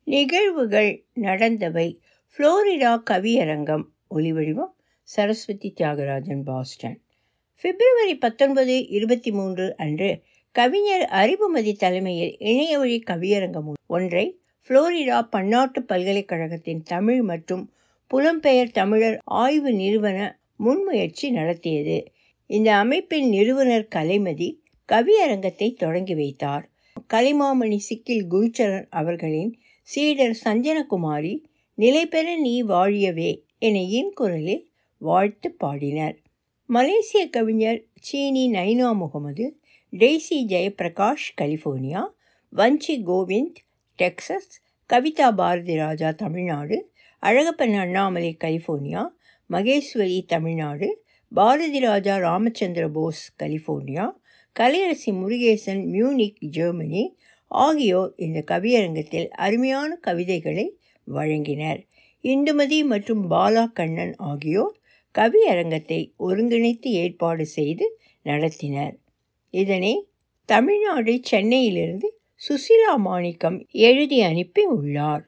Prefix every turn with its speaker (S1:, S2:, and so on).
S1: நிகழ்வுகள் நடந்தவை புளோரிடா கவியரங்கம் ஒலிவடிவம் சரஸ்வதி தியாகராஜன் பாஸ்டன் பிப்ரவரி பத்தொன்பது இருபத்தி மூன்று அன்று கவிஞர் அறிவுமதி தலைமையில் இணையவழி கவியரங்கம் ஒன்றை புளோரிடா பன்னாட்டு பல்கலைக்கழகத்தின் தமிழ் மற்றும் புலம்பெயர் தமிழர் ஆய்வு நிறுவன முன்முயற்சி நடத்தியது இந்த அமைப்பின் நிறுவனர் கலைமதி கவியரங்கத்தை தொடங்கி வைத்தார் கலைமாமணி சிக்கில் குருச்சரன் அவர்களின் சீடர் சஞ்சனகுமாரி நிலைபெற நீ வாழியவே என இன் குரலில் வாழ்த்து பாடினர் மலேசிய கவிஞர் Seeni Naina Mohammed Daisy Jayaprakash California Vanchi Govind Texas Kavitha Bharathi Raja Tamil Nadu Alagappan Annamalai California Maheswari Tamil Nadu Bharathi Raja Ramachandra Bose California Kalaiyarasi Murugesan Munich Germany ஆகியோர் இந்த கவியரங்கத்தில் அருமையான கவிதைகளை வழங்கினர் இந்துமதி மற்றும் பாலா கண்ணன் ஆகியோர் கவியரங்கத்தை ஒருங்கிணைத்து ஏற்பாடு செய்து நடத்தினர் இதனை தமிழ்நாடு சென்னையிலிருந்து சுசிலா மாணிக்கம் எழுதி அனுப்பி உள்ளார்